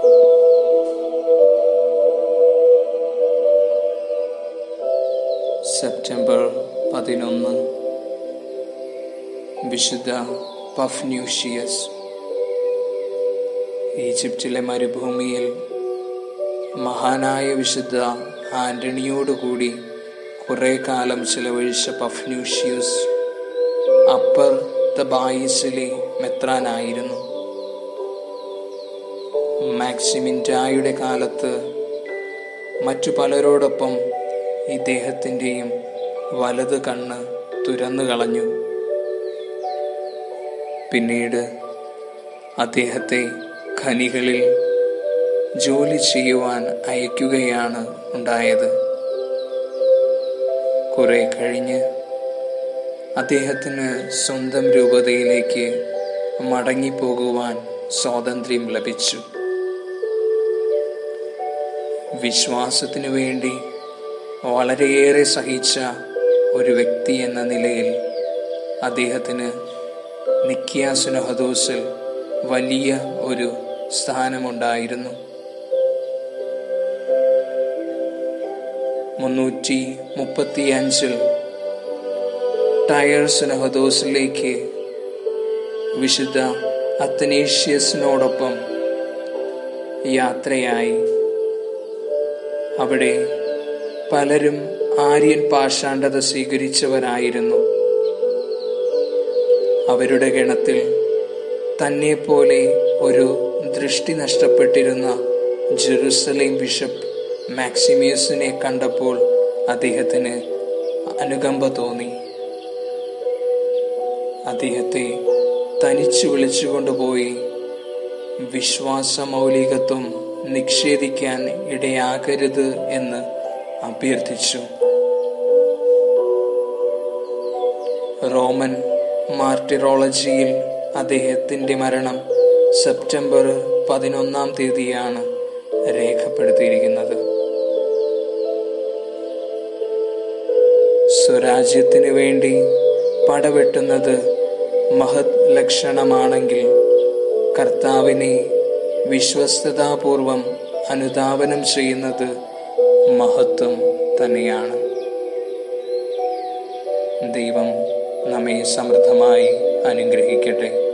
September പതിനൊന്ന് വിശുദ്ധ പഫ്ന്യൂഷിയസ് ഈജിപ്തിലെ മരുഭൂമിയിൽ മഹാനായ വിശുദ്ധ ആന്റണിയോടുകൂടി കുറെ കാലം ചിലവഴിച്ച പഫ്ന്യൂഷ്യസ് അപ്പർ ദ ബായിസിലെ മെത്രാനായിരുന്നു മാക്സിമിൻറ്റായുടെ കാലത്ത് മറ്റു പലരോടൊപ്പം ഇദ്ദേഹത്തിൻ്റെയും വലത് കണ്ണ് തുരന്നു കളഞ്ഞു പിന്നീട് അദ്ദേഹത്തെ ഖനികളിൽ ജോലി ചെയ്യുവാൻ അയക്കുകയാണ് ഉണ്ടായത് കുറെ കഴിഞ്ഞ് അദ്ദേഹത്തിന് സ്വന്തം രൂപതയിലേക്ക് മടങ്ങിപ്പോകുവാൻ സ്വാതന്ത്ര്യം ലഭിച്ചു വിശ്വാസത്തിനു വേണ്ടി വളരെയേറെ സഹിച്ച ഒരു വ്യക്തി എന്ന നിലയിൽ അദ്ദേഹത്തിന് നിക്കിയാസുനഹദോസിൽ വലിയ ഒരു സ്ഥാനമുണ്ടായിരുന്നു മുന്നൂറ്റി മുപ്പത്തിയഞ്ചിൽ ടയർ സുനഹദോസിലേക്ക് വിശുദ്ധ അത്തനേഷ്യസിനോടൊപ്പം യാത്രയായി അവിടെ പലരും ആര്യൻ പാഷാണ്ഡത സ്വീകരിച്ചവരായിരുന്നു അവരുടെ ഗണത്തിൽ തന്നെ പോലെ ഒരു ദൃഷ്ടി നഷ്ടപ്പെട്ടിരുന്ന ജെറുസലേം ബിഷപ്പ് മാക്സിമിയസിനെ കണ്ടപ്പോൾ അദ്ദേഹത്തിന് അനുകമ്പ തോന്നി അദ്ദേഹത്തെ തനിച്ചു വിളിച്ചുകൊണ്ടുപോയി വിശ്വാസ മൗലികത്വം നിഷേധിക്കാൻ ഇടയാകരുത് എന്ന് അഭ്യർത്ഥിച്ചു റോമൻ മാർട്ടിറോളജിയിൽ അദ്ദേഹത്തിന്റെ മരണം സെപ്റ്റംബർ പതിനൊന്നാം തീയതിയാണ് രേഖപ്പെടുത്തിയിരിക്കുന്നത് സ്വരാജ്യത്തിന് വേണ്ടി പടവെട്ടുന്നത് മഹത് ലക്ഷണമാണെങ്കിൽ കർത്താവിനെ വിശ്വസ്തതാപൂർവം അനുധാവനം ചെയ്യുന്നത് മഹത്വം തന്നെയാണ് ദൈവം നമ്മെ സമൃദ്ധമായി അനുഗ്രഹിക്കട്ടെ